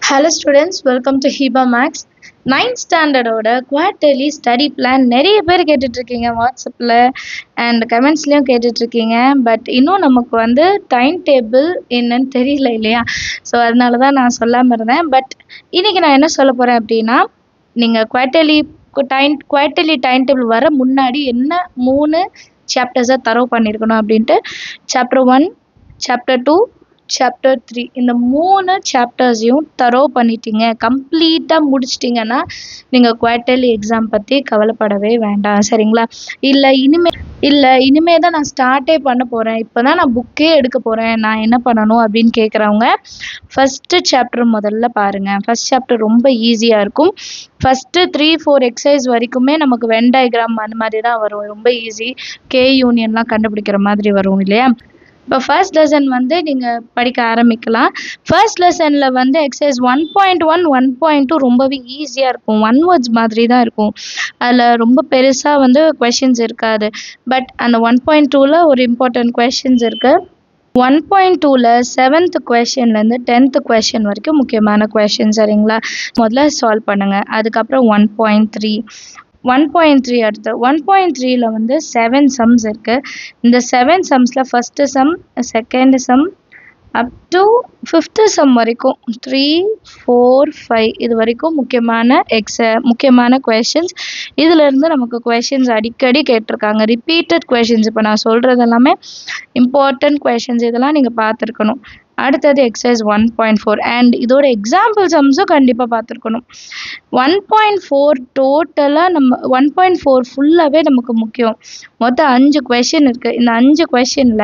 hello students welcome to Heeba maths ninth ஸ்டாண்டர்டோட quarterly study plan நிறைய பேர் கேட்டுட்ருக்கீங்க வாட்ஸ்அப்பில் அண்ட் கமெண்ட்ஸ்லேயும் கேட்டுட்ருக்கீங்க பட் இன்னும் நமக்கு வந்து டைம் டேபிள் என்னன்னு தெரியல இல்லையா ஸோ அதனால தான் நான் சொல்லாமல் இருந்தேன் பட் இன்றைக்கி நான் என்ன சொல்ல போகிறேன் அப்படின்னா நீங்கள் quarterly time quarterly time table வர முன்னாடி என்ன மூணு சாப்டர்ஸை தரவு பண்ணியிருக்கணும் அப்படின்ட்டு chapter one chapter two chapter three இந்த மூணு சாப்டர்ஸையும் தரோ பண்ணிட்டீங்க கம்ப்ளீட்டாக முடிச்சிட்டிங்கன்னா நீங்கள் குவார்டர்லி எக்ஸாம் பற்றி கவலைப்படவே வேண்டாம் சரிங்களா இல்லை இனிமே இல்லை இனிமே தான் நான் ஸ்டார்ட்டே பண்ண போகிறேன் இப்போ தான் நான் புக்கே எடுக்க போகிறேன் நான் என்ன பண்ணணும் அப்படின்னு கேட்குறவங்க ஃபஸ்ட்டு சாப்டர் முதல்ல பாருங்கள் ஃபஸ்ட் சாப்டர் ரொம்ப ஈஸியாக இருக்கும் ஃபஸ்ட்டு த்ரீ ஃபோர் எக்ஸசைஸ் வரைக்குமே நமக்கு வென் டயக்ராம் அந்த மாதிரி தான் வரும் ரொம்ப ஈஸி கே யூனியன்லாம் கண்டுபிடிக்கிற மாதிரி வரும் இல்லையா இப்போ ஃபர்ஸ்ட் லெசன் வந்து நீங்கள் படிக்க ஆரம்பிக்கலாம் ஃபர்ஸ்ட் லெசனில் வந்து exercise one point one one point two ரொம்பவே ஈஸியாக இருக்கும் ஒன் வேர்ட்ஸ் மாதிரி தான் இருக்கும் அதில் ரொம்ப பெருசாக வந்து கொஷின்ஸ் இருக்காது பட் அந்த ஒன் பாயிண்ட் டூவில் ஒரு இம்பார்ட்டன்ட் கொஷின்ஸ் இருக்குது ஒன் பாயிண்ட் டூவில் செவன்த் கொஷின்லேருந்து டென்த்து கொஷின் வரைக்கும் முக்கியமான கொஷின் சரிங்களா முதல்ல சால்வ் பண்ணுங்கள் அதுக்கப்புறம் one point three one point three அடுத்து ஒன் பாயிண்ட் த்ரீல வந்து செவன் சம்ஸ் இருக்குது இந்த செவன் சம்ஸில் first sum second sum up to fifth sum வரைக்கும் த்ரீ ஃபோர் ஃபைவ் இது வரைக்கும் முக்கியமான எக்ஸ முக்கியமான கொஷின்ஸ் இதிலேருந்து நமக்கு கொஷின்ஸ் அடிக்கடி கேட்டிருக்காங்க ரிப்பீட்டட் கொஷின்ஸ் இப்போ நான் சொல்கிறது எல்லாமே இம்பார்ட்டன்ட் கொஷின்ஸ் இதெல்லாம் நீங்கள் பார்த்துருக்கணும் அடுத்தது exercise one point four and இதோட எக்ஸாம்பிள் சம்ஸும் கண்டிப்பாக பார்த்துருக்கணும் ஒன் பாயிண்ட் ஃபோர் டோட்டலாக நம்ம ஒன் பாயிண்ட் ஃபோர் ஃபுல்லாகவே நமக்கு முக்கியம் மொத்தம் அஞ்சு கொஷின் இருக்குது இந்த அஞ்சு கொஷினில்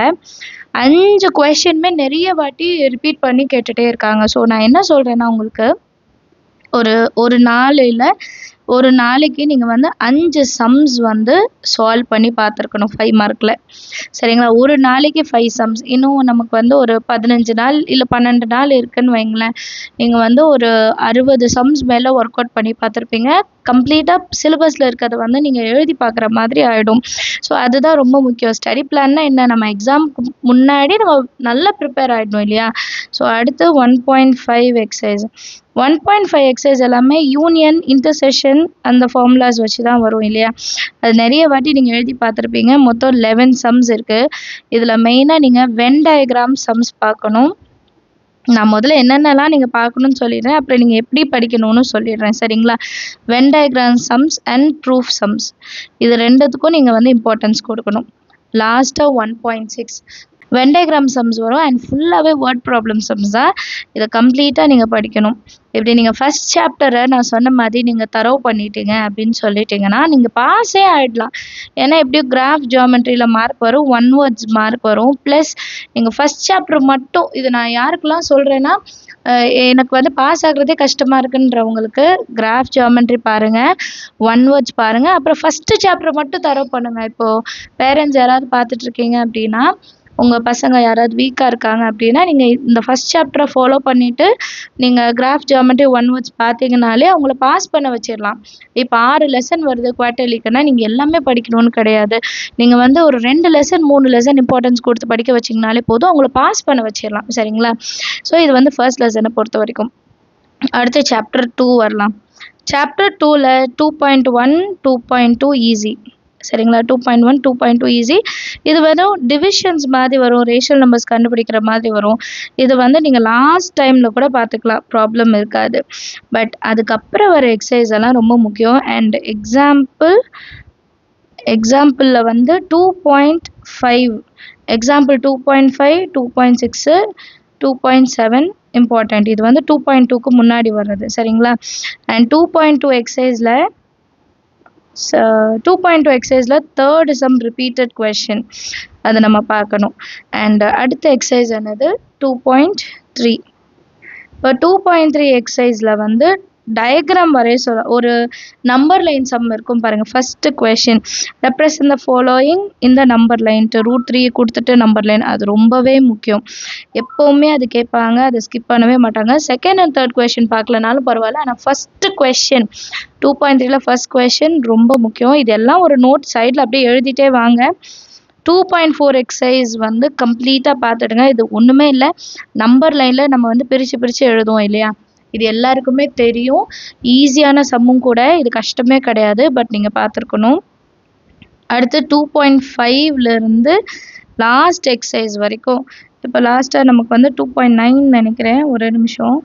அஞ்சு கொஷினுமே நிறைய வாட்டி ரிப்பீட் பண்ணி கேட்டுகிட்டே இருக்காங்க ஸோ நான் என்ன சொல்கிறேன்னா உங்களுக்கு ஒரு ஒரு நாளில் ஒரு நாளைக்கு நீங்கள் வந்து அஞ்சு சம்ஸ் வந்து சால்வ் பண்ணி பார்த்துருக்கணும் ஃபைவ் மார்க்கில் சரிங்களா ஒரு நாளைக்கு ஃபைவ் சம்ஸ் இன்னும் நமக்கு வந்து ஒரு பதினஞ்சு நாள் இல்லை பன்னெண்டு நாள் இருக்குதுன்னு வைங்களேன் நீங்கள் வந்து ஒரு அறுபது சம்ஸ் மேலே ஒர்க் அவுட் பண்ணி பார்த்துருப்பீங்க கம்ப்ளீட்டாக சிலபஸில் இருக்கிறத வந்து நீங்கள் எழுதி பார்க்குற மாதிரி ஆகிடும் ஸோ அதுதான் ரொம்ப முக்கியம் ஸ்டடி பிளான்னா என்ன நம்ம எக்ஸாமுக்கு முன்னாடி நம்ம நல்லா ப்ரிப்பேர் ஆகிடணும் இல்லையா ஸோ அடுத்து one point five exercise one point five exercise எல்லாமே யூனியன் இன்டர்செஷன் அந்த ஃபார்முலாஸ் வச்சு தான் வரும் இல்லையா அது நிறைய வாட்டி நீங்கள் எழுதி பார்த்துருப்பீங்க மொத்தம் லெவன் சம்ஸ் இருக்குது இதில் மெயினாக நீங்கள் வென் டயக்ராம் சம்ஸ் பார்க்கணும் நான் முதல்ல என்னென்னலாம் நீங்கள் பார்க்கணும்னு சொல்லிடுறேன் அப்புறம் நீங்கள் எப்படி படிக்கணும்னு சொல்லிடுறேன் சரிங்களா Venn diagram sums and proof sums இது ரெண்டுத்துக்கும் நீங்கள் வந்து இம்பார்ட்டன்ஸ் கொடுக்கணும் லாஸ்ட்டாக one point six Venn diagram sums வரும் அண்ட் ஃபுல்லாகவே வேர்ட் ப்ராப்ளம் சம்ஸ் தான் இதை கம்ப்ளீட்டாக நீங்கள் படிக்கணும் இப்படி நீங்கள் ஃபஸ்ட் சாப்டரை நான் சொன்ன மாதிரி நீங்கள் தரவு பண்ணிட்டீங்க அப்படின்னு சொல்லிட்டீங்கன்னா நீங்கள் பாஸே ஆகிடலாம் ஏன்னா எப்படியும் கிராஃப் ஜியாமெட்ரியில் மார்க் வரும் ஒன் வேர்ட்ஸ் மார்க் வரும் ப்ளஸ் நீங்கள் ஃபஸ்ட் சாப்டர் மட்டும் இது நான் யாருக்கெல்லாம் சொல்கிறேன்னா எனக்கு வந்து பாஸ் ஆகுறதே கஷ்டமாக இருக்குன்றவங்களுக்கு கிராஃப் ஜியாமெட்ரி பாருங்கள் ஒன் வேர்ட்ஸ் பாருங்கள் அப்புறம் ஃபஸ்ட்டு சாப்டர் மட்டும் தரவு பண்ணுங்கள் இப்போது பேரண்ட்ஸ் யாராவது பார்த்துட்ருக்கீங்க அப்படின்னா உங்கள் பசங்க யாராவது வீக்காக இருக்காங்க அப்படின்னா நீங்கள் இந்த ஃபஸ்ட் சாப்டரை ஃபாலோ பண்ணிவிட்டு நீங்கள் கிராஃப் ஜியாமெட்ரி ஒன் வேர்ட்ஸ் பார்த்தீங்கனாலே அவங்கள பாஸ் பண்ண வச்சிடலாம் இப்போ ஆறு லெசன் வருது குவார்ட்டர்லிக்குன்னா நீங்கள் எல்லாமே படிக்கணும்னு கிடையாது நீங்கள் வந்து ஒரு ரெண்டு லெசன் மூணு லெசன் இம்பார்ட்டன்ஸ் கொடுத்து படிக்க வச்சிங்கனாலே போதும் அவங்கள பாஸ் பண்ண வச்சிடலாம் சரிங்களா ஸோ இது வந்து ஃபர்ஸ்ட் லெசனை பொறுத்த வரைக்கும் அடுத்து சாப்டர் டூ வரலாம் சாப்டர் டூவில் two point one two point two easy சரிங்களா two point one two point two easy இது வெறும் டிவிஷன்ஸ் மாதிரி வரும் ரேஷியல் நம்பர்ஸ் கண்டுபிடிக்கிற மாதிரி வரும் இது வந்து நீங்கள் லாஸ்ட் டைமில் கூட பார்த்துக்கலாம் ப்ராப்ளம் இருக்காது பட் அதுக்கப்புறம் வர எக்ஸசைஸ் எல்லாம் ரொம்ப முக்கியம் அண்ட் எக்ஸாம்பிள் எக்ஸாம்பிளில் வந்து two point five example two point five two point six two point seven important இது வந்து டூ பாயிண்ட் டூக்கு முன்னாடி வர்றது சரிங்களா அண்ட் டூ பாயிண்ட் டூ எக்ஸசைஸில் டூ பாயிண்ட் டூ எக்ஸசைஸில் தேர்ட் சம் ரிப்பீட்டட் கொஷின் அதை நம்ம பார்க்கணும் அண்ட் அடுத்த எக்ஸசைஸ் என்னது டூ பாயிண்ட் த்ரீ இப்போ டூ பாயிண்ட் த்ரீ எக்ஸசைஸில் வந்து டயக்ராம் வரைய சொல்ல ஒரு நம்பர் லைன் சம் இருக்கும் பாருங்கள் first question represent the following இந்த நம்பர் லைன்ட்டு ரூட் த்ரீ கொடுத்துட்டு நம்பர் லைன் அது ரொம்பவே முக்கியம் எப்போவுமே அது கேட்பாங்க அதை ஸ்கிப் பண்ணவே மாட்டாங்க செகண்ட் அண்ட் தேர்ட் கொஷின் பார்க்கலனாலும் பரவாயில்ல ஆனால் ஃபஸ்ட்டு கொஷின் டூ பாயிண்ட் த்ரீல ஃபஸ்ட் கொஷின் ரொம்ப முக்கியம் இதெல்லாம் ஒரு நோட் சைடில் அப்படியே எழுதிட்டே வாங்க டூ பாயிண்ட் ஃபோர் எக்ஸசைஸ் வந்து கம்ப்ளீட்டாக பார்த்துடுங்க இது ஒன்றுமே இல்லை நம்பர் லைனில் நம்ம வந்து பிரித்து பிரித்து எழுதுவோம் இல்லையா இது எல்லாருக்குமே தெரியும் ஈஸியான சம்மும் கூட இது கஷ்டமே கிடையாது பட் நீங்கள் பார்த்துருக்கணும் அடுத்து டூ பாயிண்ட் ஃபைவ்லேருந்து லாஸ்ட் எக்ஸசைஸ் வரைக்கும் இப்போ லாஸ்ட்டாக நமக்கு வந்து டூ பாயிண்ட் நைன் நினைக்கிறேன் ஒரு நிமிஷம்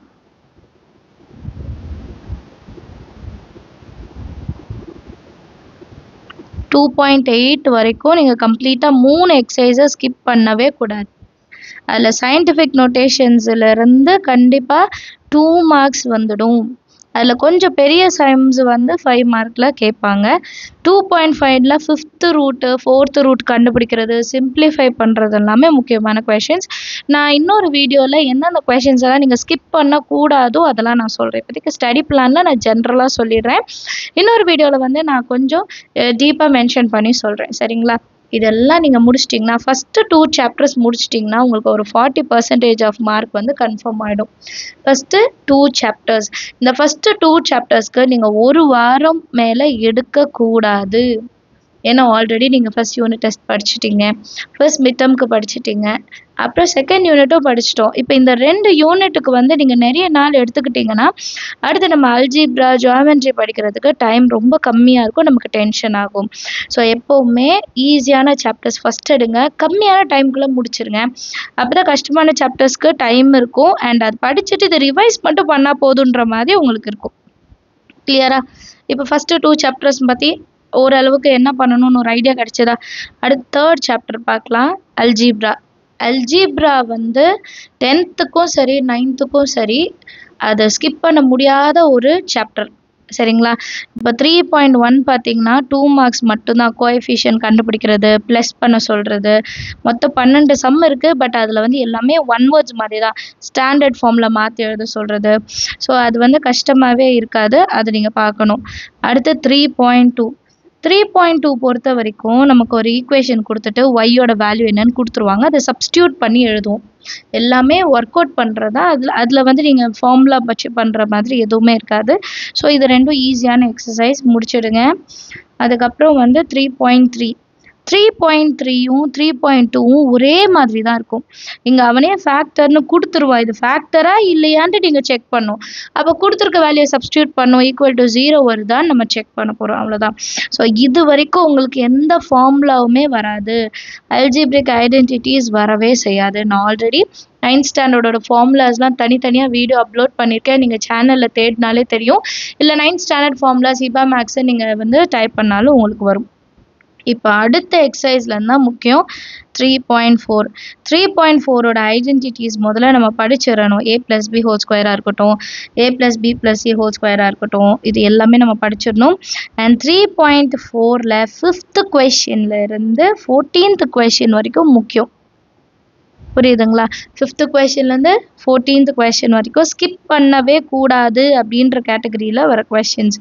டூ பாயிண்ட் எயிட் வரைக்கும் நீங்கள் கம்ப்ளீட்டாக மூணு எக்ஸசைஸை ஸ்கிப் பண்ணவே கூடாது அதில் சயின்டிஃபிக் நோட்டேஷன்ஸ்லேருந்து கண்டிப்பாக டூ மார்க்ஸ் வந்துடும் அதில் கொஞ்சம் பெரிய சம்ஸ் வந்து ஃபைவ் மார்க்கில் கேட்பாங்க டூ பாயிண்ட் ஃபைவ்ல ஃபிஃப்த்து ரூட்டு ஃபோர்த்து ரூட் கண்டுபிடிக்கிறது சிம்பிளிஃபை பண்ணுறது எல்லாமே முக்கியமான கொஷின்ஸ் நான் இன்னொரு வீடியோவில் எந்தெந்த கொஷின்ஸ் எல்லாம் நீங்கள் ஸ்கிப் பண்ணக்கூடாதோ அதெல்லாம் நான் சொல்கிறேன் இப்போதைக்கு ஸ்டடி பிளானில் நான் ஜென்ரலாக சொல்லிடுறேன் இன்னொரு வீடியோவில் வந்து நான் கொஞ்சம் டீப்பாக மென்ஷன் பண்ணி சொல்கிறேன் சரிங்களா இதெல்லாம் நீங்கள் முடிச்சிட்டிங்கன்னா ஃபஸ்ட்டு டூ சாப்டர்ஸ் முடிச்சிட்டிங்கன்னா உங்களுக்கு ஒரு ஃபார்ட்டி பர்சன்டேஜ் ஆஃப் மார்க் வந்து கன்ஃபார்ம் ஆகிடும் ஃபஸ்ட்டு டூ சாப்டர்ஸ் இந்த ஃபஸ்ட்டு டூ சாப்டர்ஸ்க்கு நீங்கள் ஒரு வாரம் மேலே எடுக்கக்கூடாது ஏன்னா ஆல்ரெடி நீங்கள் ஃபஸ்ட் யூனிட் டெஸ்ட் படிச்சிட்டிங்க ஃபர்ஸ்ட் மிட்டம்க்கு படிச்சிட்டிங்க அப்புறம் செகண்ட் யூனிட்டும் படிச்சிட்டோம் இப்போ இந்த ரெண்டு யூனிட்டுக்கு வந்து நீங்கள் நிறைய நாள் எடுத்துக்கிட்டிங்கன்னா அடுத்து நம்ம அல்ஜிப்ரா ஜாமெண்ட்ரி படிக்கிறதுக்கு டைம் ரொம்ப கம்மியாக இருக்கும் நமக்கு டென்ஷன் ஆகும் ஸோ எப்போவுமே ஈஸியான சாப்டர்ஸ் ஃபஸ்ட் எடுங்க கம்மியான டைம்குள்ளே முடிச்சிருங்க அப்போ தான் கஷ்டமான சாப்டர்ஸ்க்கு டைம் இருக்கும் அண்ட் அது படிச்சுட்டு இதை ரிவைஸ் மட்டும் பண்ணால் போதுன்ற மாதிரி உங்களுக்கு இருக்கும் கிளியரா இப்போ ஃபஸ்ட்டு டூ சாப்டர்ஸ் பற்றி ஓரளவுக்கு என்ன பண்ணணும்னு ஒரு ஐடியா கிடைச்சதா அடுத்து தேர்ட் சாப்டர் பார்க்கலாம் அல்ஜீப்ரா அல்ஜீப்ரா வந்து டென்த்துக்கும் சரி நைன்த்துக்கும் சரி அதை ஸ்கிப் பண்ண முடியாத ஒரு சாப்டர் சரிங்களா இப்போ த்ரீ பாயிண்ட் ஒன் பார்த்தீங்கன்னா டூ மார்க்ஸ் மட்டும்தான் கோஎஃபிஷியன் கண்டுபிடிக்கிறது ப்ளஸ் பண்ண சொல்கிறது மொத்தம் பன்னெண்டு சம் இருக்குது பட் அதில் வந்து எல்லாமே ஒன் வேர்ட்ஸ் மாதிரி தான் ஸ்டாண்டர்ட் ஃபார்மில் மாற்றி எழுத சொல்கிறது ஸோ அது வந்து கஷ்டமாகவே இருக்காது அது நீங்கள் பார்க்கணும் அடுத்து three point two three point two பொறுத்த வரைக்கும் நமக்கு ஒரு ஈக்குவேஷன் கொடுத்துட்டு ஒய்யோட வேல்யூ என்னன்னு கொடுத்துருவாங்க அதை சப்ஸ்டியூட் பண்ணி எழுதுவோம் எல்லாமே ஒர்க் அவுட் பண்ணுறதா அதில் அதில் வந்து நீங்கள் ஃபார்முலா வச்சு பண்ணுற மாதிரி எதுவுமே இருக்காது ஸோ இது ரெண்டும் ஈஸியான எக்ஸசைஸ் முடிச்சிடுங்க அதுக்கப்புறம் வந்து three point three three point த்ரீயும் த்ரீ பாயிண்ட் டூவும் ஒரே மாதிரி தான் இருக்கும் இங்கே அவனே ஃபேக்டர்னு கொடுத்துருவா இது ஃபேக்டரா இல்லையான்ட்டு நீங்கள் செக் பண்ணும் அப்போ கொடுத்துருக்க வேல்யூயை சப்ஸ்டியூட் பண்ணும் ஈக்குவல் டு ஜீரோ வருதான்னு நம்ம செக் பண்ண போகிறோம் அவ்வளோதான் ஸோ இது வரைக்கும் உங்களுக்கு எந்த ஃபார்முலாவுமே வராது அல்ஜிப்ரிக் ஐடென்டிட்டிஸ் வரவே செய்யாது நான் ஆல்ரெடி நைன்த் ஸ்டாண்டர்டோட ஃபார்முலாஸ்லாம் தனித்தனியாக வீடியோ அப்லோட் பண்ணியிருக்கேன் நீங்கள் சேனலில் தேடினாலே தெரியும் இல்லை நைன்த் ஸ்டாண்டர்ட் ஃபார்முலாஸ் இபா மேக்ஸை நீங்கள் வந்து டைப் பண்ணாலும் உங்களுக்கு வரும் இப்போ அடுத்த எக்ஸசைஸ்லேருந்து தான் முக்கியம் three point four three point ஃபோரோட ஐடென்டிட்டிஸ் முதல்ல நம்ம படிச்சிடணும் ஏ ப்ளஸ் பி ஹோல் ஸ்கொயராக இருக்கட்டும் A plus B plus C whole ஸ்கொயராக இருக்கட்டும் இது எல்லாமே நம்ம படிச்சிடணும் அண்ட் த்ரீ பாயிண்ட் ஃபோரில் ஃபிஃப்த்து கொஷின்ல இருந்து ஃபோர்டீன்த் கொஷின் வரைக்கும் முக்கியம் புரியுதுங்களா ஃபிஃப்த்து கொஷின்லேருந்து ஃபோர்டீன்த் கொஷின் வரைக்கும் ஸ்கிப் பண்ணவே கூடாது அப்படின்ற கேட்டகரியில் வர கொஷின்ஸ்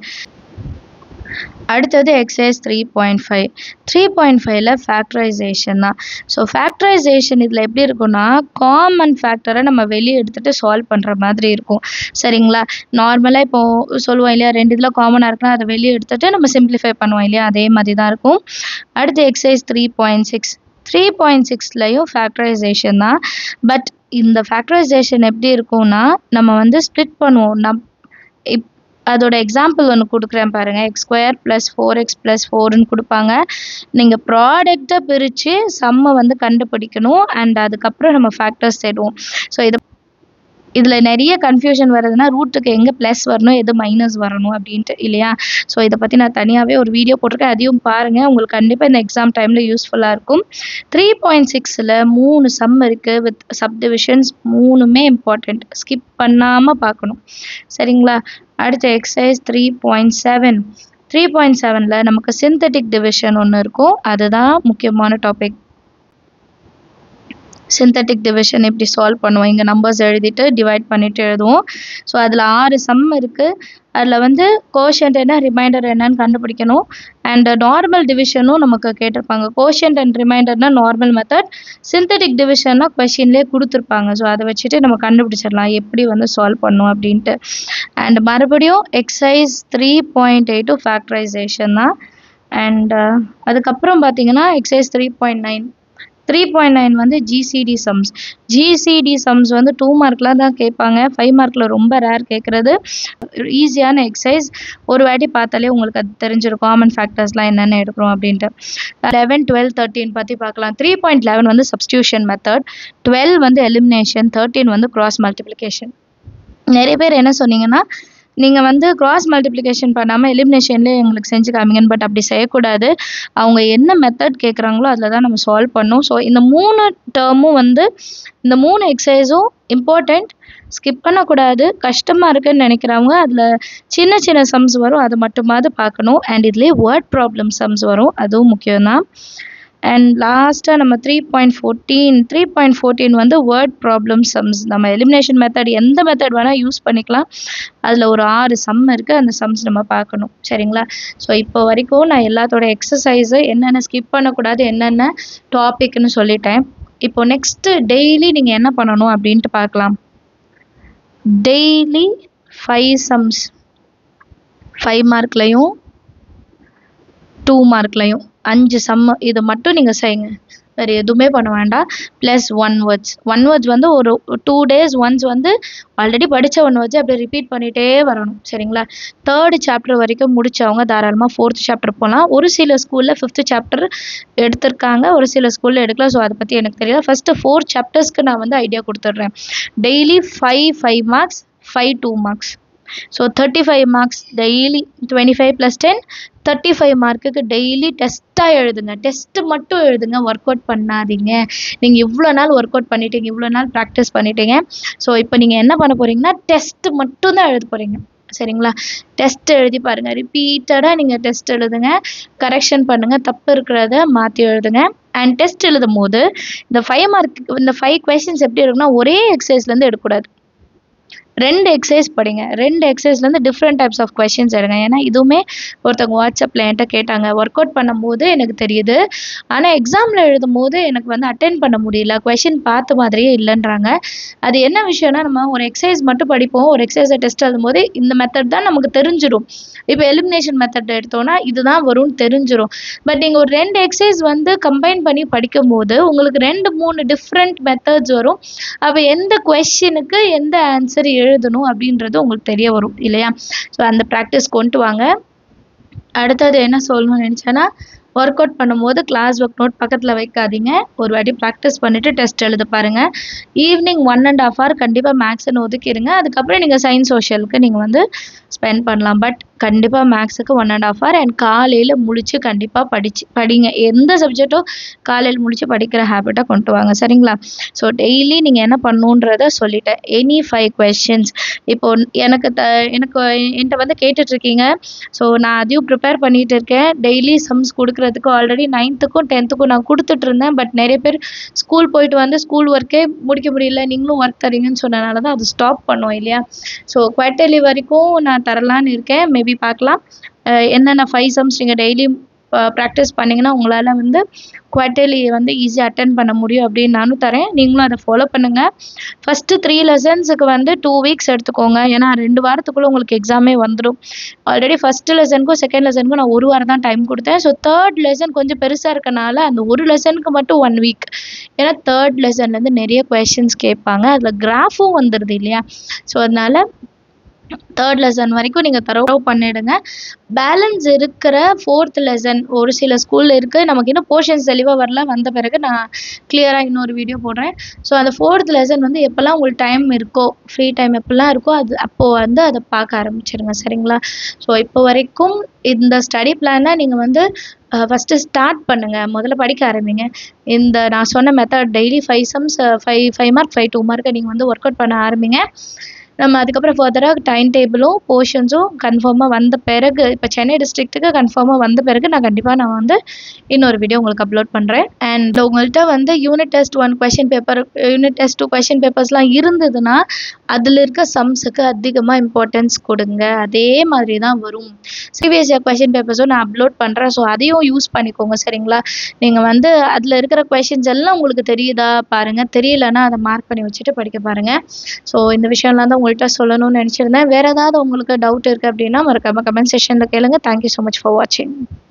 அடுத்தது exercise three point five three point ஃபைவ்ல ஃபேக்டரைசேஷன் தான் ஸோ ஃபேக்டரைசேஷன் இதில் எப்படி இருக்கும்னா காமன் ஃபேக்டரை நம்ம வெளியே எடுத்துகிட்டு சால்வ் பண்ணுற மாதிரி இருக்கும் சரிங்களா நார்மலாக இப்போது சொல்லுவோம் இல்லையா ரெண்டு இதில் காமனாக இருக்குன்னா அதை வெளியே எடுத்துகிட்டு நம்ம சிம்பிளிஃபை பண்ணுவோம் இல்லையா அதே மாதிரி தான் இருக்கும் அடுத்து exercise three point six three point சிக்ஸ்லையும் ஃபேக்டரைசேஷன் தான் பட் இந்த ஃபேக்டரைசேஷன் எப்படி இருக்கும்னா நம்ம வந்து ஸ்ப்ளிட் பண்ணுவோம் நம் இப் அதோட எக்ஸாம்பிள் ஒன்று கொடுக்குறேன் பாருங்கள் x square plus four x plus ஃபோர்னு கொடுப்பாங்க நீங்கள் ப்ராடக்டை பிரித்து சம்மை வந்து கண்டுபிடிக்கணும் அண்ட் அதுக்கப்புறம் நம்ம ஃபேக்டர்ஸ் தேடுவோம் ஸோ இதை இதில் நிறைய கன்ஃபியூஷன் வருதுன்னா ரூட்டுக்கு எங்கே ப்ளஸ் வரணும் எது மைனஸ் வரணும் அப்படின்ட்டு இல்லையா ஸோ இதை பற்றி நான் தனியாகவே ஒரு வீடியோ போட்டிருக்கேன் அதையும் பாருங்கள் உங்களுக்கு கண்டிப்பாக இந்த எக்ஸாம் டைமில் யூஸ்ஃபுல்லாக இருக்கும் த்ரீ பாயிண்ட் சிக்ஸில் மூணு சம் இருக்குது வித் சப்டிவிஷன்ஸ் மூணுமே இம்பார்ட்டண்ட் ஸ்கிப் பண்ணாமல் பார்க்கணும் சரிங்களா அடுத்த exercise three point seven three point செவனில் நமக்கு சிந்தட்டிக் டிவிஷன் ஒன்று இருக்கும் அதுதான் முக்கியமான டாபிக் சிந்தட்டிக் டிவிஷன் எப்படி சால்வ் பண்ணுவோம் இங்கே நம்பர்ஸ் எழுதிட்டு டிவைட் பண்ணிட்டு எழுதுவோம் ஸோ அதில் ஆறு சம் இருக்குது அதில் வந்து கோஷன்ட் என்ன ரிமைண்டர் என்னன்னு கண்டுபிடிக்கணும் அண்ட் நார்மல் டிவிஷனும் நமக்கு கேட்டிருப்பாங்க கோஷன்ட் அண்ட் ரிமைண்டர்னா நார்மல் மெத்தட் சிந்தட்டிக் டிவிஷன்னா கொஷின்லேயே கொடுத்துருப்பாங்க ஸோ அதை வச்சுட்டு நம்ம கண்டுபிடிச்சிடலாம் எப்படி வந்து சால்வ் பண்ணும் அப்படின்ட்டு அண்ட் மறுபடியும் exercise three point eight factorization தான் அண்ட் அதுக்கப்புறம் பார்த்தீங்கன்னா exercise three point nine three point nine வந்து ஜிசிடி சம்ஸ் ஜிசிடி சம்ஸ் வந்து டூ மார்க்கில் தான் கேட்பாங்க ஃபைவ் மார்க்கில் ரொம்ப ரேர் கேட்குறது ஈஸியான எக்ஸசைஸ் ஒரு வாட்டி பார்த்தாலே உங்களுக்கு அது தெரிஞ்சிருக்கும் காமன் ஃபேக்டர்ஸ்லாம் என்னென்ன எடுக்கிறோம் அப்படின்ட்டு லெவன் டுவெல் தேர்ட்டின் பற்றி பார்க்கலாம் த்ரீ பாயிண்ட் லெவன் வந்து சப்ஸ்டியூஷன் மெத்தட் டுவெல் வந்து எலிமினேஷன் தேர்ட்டின் வந்து கிராஸ் மல்டிப்ளிகேஷன் நிறைய பேர் என்ன சொன்னீங்கன்னா நீங்கள் வந்து கிராஸ் மல்டிப்ளிகேஷன் பண்ணாமல் எலிமினேஷன்லேயே எங்களுக்கு செஞ்சு காமிங்கன்னு பட் அப்படி செய்யக்கூடாது அவங்க என்ன மெத்தட் கேட்குறாங்களோ அதில் தான் நம்ம சால்வ் பண்ணணும் ஸோ இந்த மூணு டேர்மும் வந்து இந்த மூணு எக்ஸசைஸும் இம்பார்ட்டண்ட் ஸ்கிப் பண்ணக்கூடாது கஷ்டமாக இருக்குன்னு நினைக்கிறவங்க அதில் சின்ன சின்ன சம்ஸ் வரும் அது மட்டுமாவது பார்க்கணும் அண்ட் இதுலேயே வேர்ட் ப்ராப்ளம் சம்ஸ் வரும் அதுவும் முக்கியம்தான் அண்ட் லாஸ்ட்டாக நம்ம three point fourteen three point fourteen வந்து வேர்ட் ப்ராப்ளம் சம்ஸ் நம்ம எலிமினேஷன் மெத்தட் எந்த மெத்தட் வேணால் யூஸ் பண்ணிக்கலாம் அதில் ஒரு ஆறு சம் இருக்குது அந்த சம்ஸ் நம்ம பார்க்கணும் சரிங்களா ஸோ இப்போ வரைக்கும் நான் எல்லாத்தோட எக்ஸசைஸு என்னென்ன ஸ்கிப் பண்ணக்கூடாது என்னென்ன டாபிக்னு சொல்லிட்டேன் இப்போ நெக்ஸ்ட்டு டெய்லி நீங்கள் என்ன பண்ணணும் அப்படின்ட்டு பார்க்கலாம் டெய்லி ஃபைவ் சம்ஸ் ஃபைவ் மார்க்லையும் டூ மார்க்லையும் அஞ்சு சம்மு இது மட்டும் நீங்கள் செய்யுங்க வேறு எதுவுமே பண்ண வேண்டாம் plus one words one words வந்து ஒரு டூ டேஸ் ஒன்ஸ் வந்து ஆல்ரெடி படித்த ஒன் வேர்ட்ஸ் அப்படியே ரிப்பீட் பண்ணிகிட்டே வரணும் சரிங்களா தேர்டு சாப்டர் வரைக்கும் முடிச்சவங்க தாராளமாக ஃபோர்த் சாப்டர் போகலாம் ஒரு சில ஸ்கூலில் ஃபிஃப்த்து சாப்டர் எடுத்திருக்காங்க ஒரு சில ஸ்கூலில் எடுக்கல ஸோ அதை பற்றி எனக்கு தெரியல ஃபஸ்ட்டு ஃபோர் சாப்டர்ஸ்க்கு நான் வந்து ஐடியா கொடுத்துட்றேன் daily five five marks five two marks so thirty five marks daily twenty five plus ten thirty five மார்க்குக்கு டெய்லி டெஸ்ட்டாக எழுதுங்க டெஸ்ட்டு மட்டும் எழுதுங்க ஒர்க் அவுட் பண்ணாதீங்க நீங்கள் இவ்வளோ நாள் ஒர்க் அவுட் பண்ணிட்டீங்க இவ்வளோ நாள் ப்ராக்டிஸ் பண்ணிட்டீங்க ஸோ இப்போ நீங்கள் என்ன பண்ண போகிறீங்கன்னா டெஸ்ட்டு மட்டும் தான் எழுத போகிறீங்க சரிங்களா டெஸ்ட் எழுதி பாருங்கள் ரிப்பீட்டடாக நீங்கள் டெஸ்ட் எழுதுங்க கரெக்ஷன் பண்ணுங்கள் தப்பு இருக்கிறத மாற்றி எழுதுங்க அண்ட் டெஸ்ட் எழுதும் போது இந்த ஃபைவ் மார்க் இந்த ஃபைவ் கொஷின்ஸ் எப்படி இருக்குன்னா ஒரே எக்ஸசைஸ்லேருந்து எடுக்கக்கூடாது ரெண்டு எக்ஸசைஸ் படிங்க ரெண்டு எக்ஸசைஸ்லேருந்து டிஃப்ரெண்ட் டைப்ஸ் ஆஃப் கொஷின்ஸ் எடுங்க ஏன்னா இதுவுமே ஒருத்தவங்க வாட்ஸ்அப்பில் என்கிட்ட கேட்டாங்க ஒர்க் அவுட் பண்ணும்போது எனக்கு தெரியுது ஆனால் எக்ஸாமில் எழுதும் போது எனக்கு வந்து அட்டென்ட் பண்ண முடியல கொஷின் பார்த்த மாதிரியே இல்லைன்றாங்க அது என்ன விஷயம்னா நம்ம ஒரு எக்ஸசைஸ் மட்டும் படிப்போம் ஒரு எக்ஸசைஸை டெஸ்ட் எழுதும் போது இந்த மெத்தட் தான் நமக்கு தெரிஞ்சிடும் இப்போ எலிமினேஷன் மெத்தட் எடுத்தோன்னா இதுதான் வரும்னு தெரிஞ்சிடும் பட் நீங்கள் ஒரு ரெண்டு எக்ஸசைஸ் வந்து கம்பைன் பண்ணி படிக்கும் போது உங்களுக்கு ரெண்டு மூணு டிஃப்ரெண்ட் மெத்தட்ஸ் வரும் அப்போ எந்த கொஷினுக்கு எந்த ஆன்சர் எழுதணும் அப்படின்றது உங்களுக்கு தெரிய வரும் இல்லையா ஸோ அந்த ப்ராக்டிஸ் கொண்டு வாங்க அடுத்தது என்ன சொல்லணும்னு நினச்சேன்னா ஒர்க் அவுட் பண்ணும்போது கிளாஸ் ஒர்க் நோட் பக்கத்தில் வைக்காதீங்க ஒரு வாட்டி ப்ராக்டிஸ் பண்ணிவிட்டு டெஸ்ட் எழுத பாருங்கள் evening one and half hour கண்டிப்பாக மேக்ஸ்ன்னு ஒதுக்கிடுங்க அதுக்கப்புறம் நீங்கள் சயின்ஸ் சோஷியலுக்கு நீங்கள் வந்து ஸ்பெண்ட் பண்ணலாம் பட் கண்டிப்பாக மேக்ஸுக்கு one and half hour and காலையில் முழிச்சு கண்டிப்பாக படிச்சு படிங்க எந்த சப்ஜெக்ட்டும் காலையில் முழிச்சு படிக்கிற ஹேபிட்டை கொண்டு வாங்க சரிங்களா ஸோ டெய்லி நீங்கள் என்ன பண்ணணுன்றத சொல்லிட்டேன் எனி ஃபைவ் கொஷின்ஸ் இப்போ எனக்கு த எனக்கு என்கிட்ட வந்து கேட்டுட்ருக்கீங்க ஸோ நான் அதையும் ப்ரிப்பேர் பண்ணிகிட்டு இருக்கேன் டெய்லி சம்ஸ் கொடுக்குறதுக்கு ஆல்ரெடி நைன்த்துக்கும் டென்த்துக்கும் நான் கொடுத்துட்டு இருந்தேன் பட் நிறைய பேர் ஸ்கூல் போயிட்டு வந்து ஸ்கூல் ஒர்க்கே முடிக்க முடியல நீங்களும் ஒர்க் தரீங்கன்னு சொன்னனால தான் அது ஸ்டாப் பண்ணோம் இல்லையா ஸோ குவார்ட்டர்லி வரைக்கும் நான் தரலான்னு இருக்கேன் மேபி பார்க்கலாம் அஹ் என்னென்ன ஃபைவ் சம்ஸ் நீங்கள் டெய்லி ப்ராக்டிஸ் பண்ணிங்கன்னா உங்களால் வந்து குவார்ட்டர்லி வந்து ஈஸியாக அட்டன் பண்ண முடியும் அப்படின்னு நானும் தரேன் நீங்களும் அதை ஃபாலோ பண்ணுங்கள் ஃபஸ்ட்டு த்ரீ லெசன்ஸுக்கு வந்து டூ வீக்ஸ் எடுத்துக்கோங்க ஏன்னா ரெண்டு வாரத்துக்குள்ளே உங்களுக்கு எக்ஸாமே வந்துடும் ஆல்ரெடி ஃபஸ்ட்டு லெசனுக்கும் செகண்ட் லெசனுக்கும் நான் ஒரு வாரம் தான் டைம் கொடுத்தேன் ஸோ தேர்ட் லெசன் கொஞ்சம் பெருசாக இருக்கனால அந்த ஒரு லெசனுக்கு மட்டும் ஒன் வீக் ஏன்னா தேர்ட் லெசன்லேருந்து நிறைய கொஷின்ஸ் கேட்பாங்க அதில் கிராஃபும் வந்துடுது இல்லையா ஸோ அதனால் தேர்ட் லெசன் வரைக்கும் நீங்கள் தரவு பண்ணிடுங்க பேலன்ஸ் இருக்கிற ஃபோர்த் லெசன் ஒரு சில ஸ்கூலில் இருக்குது நமக்கு இன்னும் போர்ஷன்ஸ் தெளிவாக வரல வந்த பிறகு நான் கிளியராக இன்னொரு வீடியோ போடுறேன் ஸோ அந்த ஃபோர்த் லெசன் வந்து எப்போல்லாம் உங்களுக்கு டைம் இருக்கோ ஃப்ரீ டைம் எப்போல்லாம் இருக்கோ அது அப்போது வந்து அதை பார்க்க ஆரம்பிச்சிருங்க சரிங்களா ஸோ இப்போ வரைக்கும் இந்த ஸ்டடி பிளானை நீங்கள் வந்து ஃபஸ்ட்டு ஸ்டார்ட் பண்ணுங்கள் முதல்ல படிக்க ஆரம்பிங்க இந்த நான் சொன்ன method daily five sums five five mark five two மார்க்கை நீங்கள் வந்து ஒர்க் அவுட் பண்ண ஆரம்பிங்க நம்ம அதுக்கப்புறம் ஃபர்தராக டைம் டேபிளும் போர்ஷன்ஸும் கன்ஃபார்மாக வந்த பிறகு இப்போ சென்னை டிஸ்ட்ரிக்ட்டுக்கு கன்ஃபார்மாக வந்த பிறகு நான் கண்டிப்பாக நான் வந்து இன்னொரு வீடியோ உங்களுக்கு அப்லோட் பண்ணுறேன் அண்ட் உங்கள்கிட்ட வந்து unit test one question paper unit test two question பேப்பர்ஸ்லாம் இருந்ததுன்னா அதில் இருக்க சம்ஸுக்கு அதிகமாக இம்பார்ட்டன்ஸ் கொடுங்க அதே மாதிரி தான் வரும் ப்ரீவியஸ் இயர் கொஷின் பேப்பர்ஸும் நான் அப்லோட் பண்ணுறேன் ஸோ அதையும் யூஸ் பண்ணிக்கோங்க சரிங்களா நீங்கள் வந்து அதில் இருக்கிற கொஷின்ஸ் எல்லாம் உங்களுக்கு தெரியுதா பாருங்கள் தெரியலன்னா அதை மார்க் பண்ணி வச்சுட்டு படிக்க பாருங்கள் ஸோ இந்த விஷயம்லாம் தான் உங்கள்கிட்ட சொல்லணும்னு நினச்சிருந்தேன் வேறு ஏதாவது உங்களுக்கு டவுட் இருக்குது அப்படின்னா மறக்காமல் கமெண்ட் செஷனில் கேளுங்க தேங்க்யூ ஸோ மச் ஃபார் வாட்சிங்